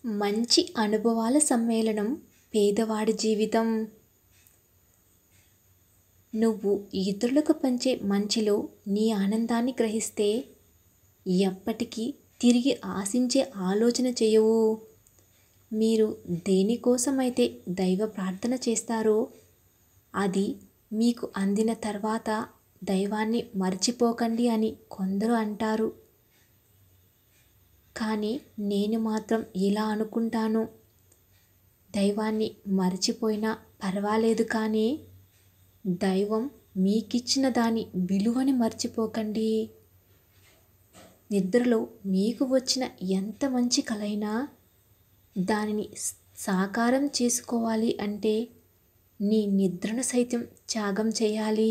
మంచి అనుభవాల సమ్మేళనం పేదవాడి జీవితం నువ్వు ఇతరులకు పంచే మంచిలో నీ ఆనందాన్ని గ్రహిస్తే ఎప్పటికీ తిరిగి ఆశించే ఆలోచన చేయవు మీరు దేనికోసమైతే దైవ ప్రార్థన చేస్తారో అది మీకు అందిన తర్వాత దైవాన్ని మర్చిపోకండి అని కొందరు అంటారు కానీ నేను మాత్రం ఇలా అనుకుంటాను దైవాన్ని మర్చిపోయినా పర్వాలేదు కానీ దైవం మీకిచ్చిన దాని విలువని మర్చిపోకండి నిద్రలో మీకు వచ్చిన ఎంత మంచి కలైనా దానిని సాకారం చేసుకోవాలి అంటే నీ నిద్రను సైతం త్యాగం చేయాలి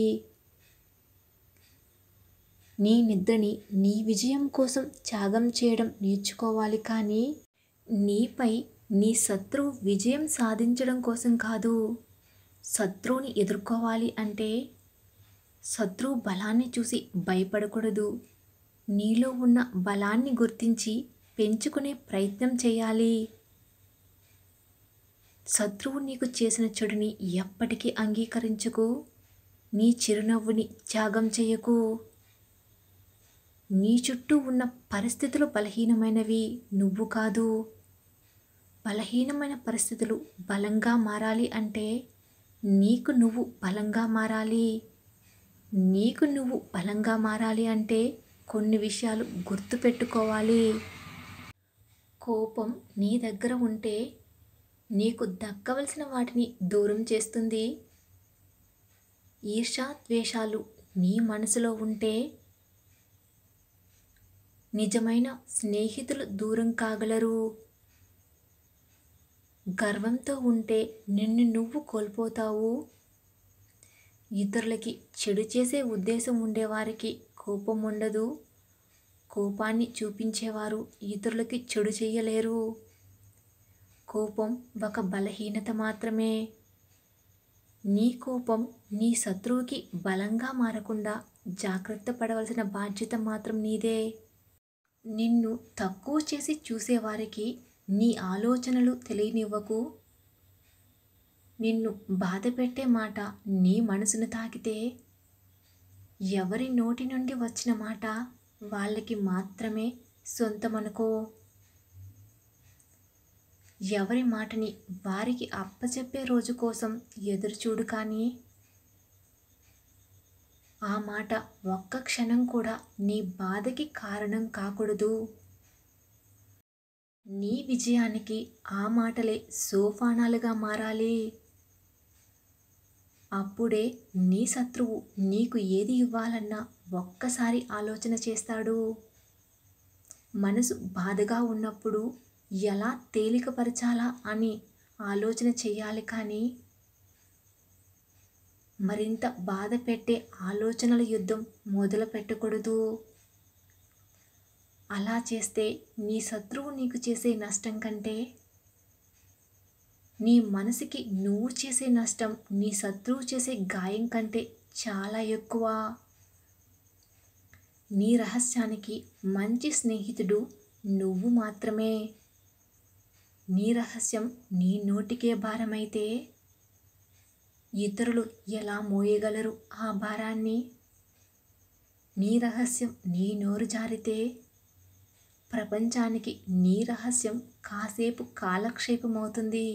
నీ నిద్రని నీ విజయం కోసం త్యాగం చేయడం నేర్చుకోవాలి కానీ నీపై నీ శత్రువు విజయం సాధించడం కోసం కాదు శత్రువుని ఎదుర్కోవాలి అంటే శత్రువు బలాన్ని చూసి భయపడకూడదు నీలో ఉన్న బలాన్ని గుర్తించి పెంచుకునే ప్రయత్నం చేయాలి శత్రువు నీకు చేసిన చెడుని ఎప్పటికీ అంగీకరించకు నీ చిరునవ్వుని త్యాగం చేయకు నీ చుట్టూ ఉన్న పరిస్థితులు బలహీనమైనవి నువ్వు కాదు బలహీనమైన పరిస్థితులు బలంగా మారాలి అంటే నీకు నువ్వు బలంగా మారాలి నీకు నువ్వు బలంగా మారాలి అంటే కొన్ని విషయాలు గుర్తుపెట్టుకోవాలి కోపం నీ దగ్గర ఉంటే నీకు దక్కవలసిన వాటిని దూరం చేస్తుంది ఈర్షా ద్వేషాలు నీ మనసులో ఉంటే నిజమైన స్నేహితులు దూరం కాగలరు గర్వంతో ఉంటే నిన్ను నువ్వు కోల్పోతావు ఇతరులకి చెడు చేసే ఉద్దేశం ఉండేవారికి కోపం ఉండదు కోపాన్ని చూపించేవారు ఇతరులకి చెడు చేయలేరు కోపం ఒక బలహీనత మాత్రమే నీ కోపం నీ శత్రువుకి బలంగా మారకుండా జాగ్రత్త పడవలసిన బాధ్యత మాత్రం నీదే నిన్ను తక్కువ చేసి చూసేవారికి నీ ఆలోచనలు తెలియనివ్వకు నిన్ను బాధ పెట్టే మాట నీ మనసును తాకితే ఎవరి నోటి నుండి వచ్చిన మాట వాళ్ళకి మాత్రమే సొంతమనుకో ఎవరి మాటని వారికి అప్పచెప్పే రోజు కోసం ఎదురుచూడు కానీ ఆ మాట ఒక్క క్షణం కూడా నీ బాధకి కారణం కాకూడదు నీ విజయానికి ఆ మాటలే సోపానాలుగా మారాలి అప్పుడే నీ శత్రువు నీకు ఏది ఇవ్వాలన్నా ఒక్కసారి ఆలోచన చేస్తాడు మనసు బాధగా ఉన్నప్పుడు ఎలా తేలికపరచాలా అని ఆలోచన చేయాలి కానీ మరింత బాధ పెట్టే ఆలోచనల యుద్ధం మొదలు పెట్టకూడదు అలా చేస్తే నీ శత్రువు నీకు చేసే నష్టం కంటే నీ మనసుకి నువ్వు చేసే నష్టం నీ శత్రువు చేసే గాయం కంటే చాలా ఎక్కువ నీ రహస్యానికి మంచి స్నేహితుడు నువ్వు మాత్రమే నీ రహస్యం నీ నోటికే భారమైతే ఇతరులు ఎలా మోయగలరు ఆ భారాన్ని నీ రహస్యం నీ నోరు జారితే ప్రపంచానికి నీ రహస్యం కాసేపు కాలక్షేపమవుతుంది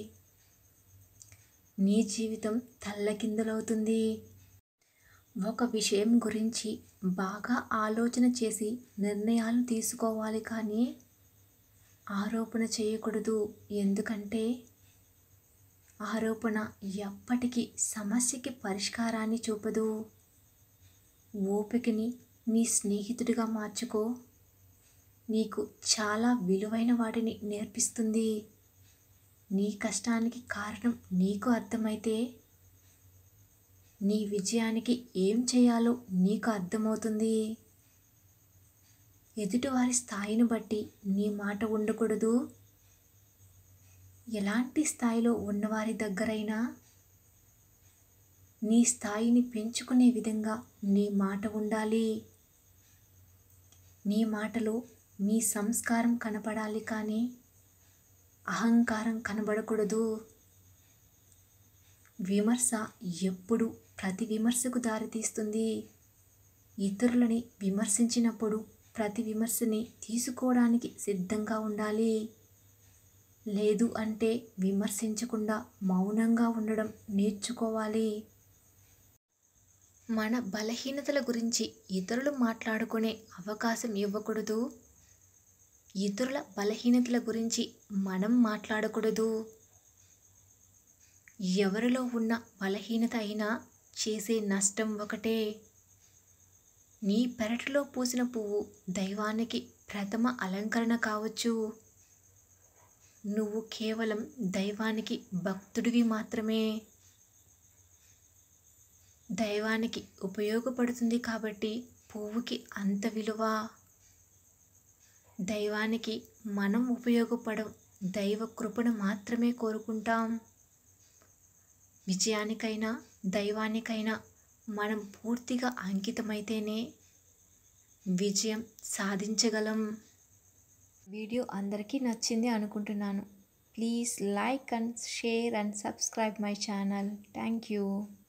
నీ జీవితం తల్లకిందులవుతుంది ఒక విషయం గురించి బాగా ఆలోచన చేసి నిర్ణయాలు తీసుకోవాలి కానీ ఆరోపణ చేయకూడదు ఎందుకంటే ఆరోపణ ఎప్పటికీ సమస్యకి పరిష్కారాన్ని చూపదు ఓపికని నీ స్నేహితుడిగా మార్చుకో నీకు చాలా విలువైన వాటిని నేర్పిస్తుంది నీ కష్టానికి కారణం నీకు అర్థమైతే నీ విజయానికి ఏం చేయాలో నీకు అర్థమవుతుంది ఎదుటివారి స్థాయిని బట్టి నీ మాట ఉండకూడదు ఎలాంటి స్థాయిలో ఉన్నవారి దగ్గరైనా నీ స్థాయిని పెంచుకునే విధంగా నీ మాట ఉండాలి నీ మాటలో మీ సంస్కారం కనపడాలి కానీ అహంకారం కనబడకూడదు విమర్శ ఎప్పుడు ప్రతి విమర్శకు దారితీస్తుంది ఇతరులని విమర్శించినప్పుడు ప్రతి విమర్శని తీసుకోవడానికి సిద్ధంగా ఉండాలి లేదు అంటే విమర్శించకుండా మౌనంగా ఉండడం నేర్చుకోవాలి మన బలహీనతల గురించి ఇతరులు మాట్లాడుకునే అవకాశం ఇవ్వకూడదు ఇతరుల బలహీనతల గురించి మనం మాట్లాడకూడదు ఎవరిలో ఉన్న బలహీనత అయినా చేసే నష్టం ఒకటే నీ పెరటిలో పూసిన పువ్వు దైవానికి ప్రథమ అలంకరణ కావచ్చు నువ్వు కేవలం దైవానికి భక్తుడివి మాత్రమే దైవానికి ఉపయోగపడుతుంది కాబట్టి పువ్వుకి అంత విలువ దైవానికి మనం ఉపయోగపడం దైవ కృపను మాత్రమే కోరుకుంటాం విజయానికైనా దైవానికైనా మనం పూర్తిగా అంకితమైతేనే విజయం సాధించగలం వీడియో అందరికీ నచ్చింది అనుకుంటున్నాను please like and share and subscribe my channel thank you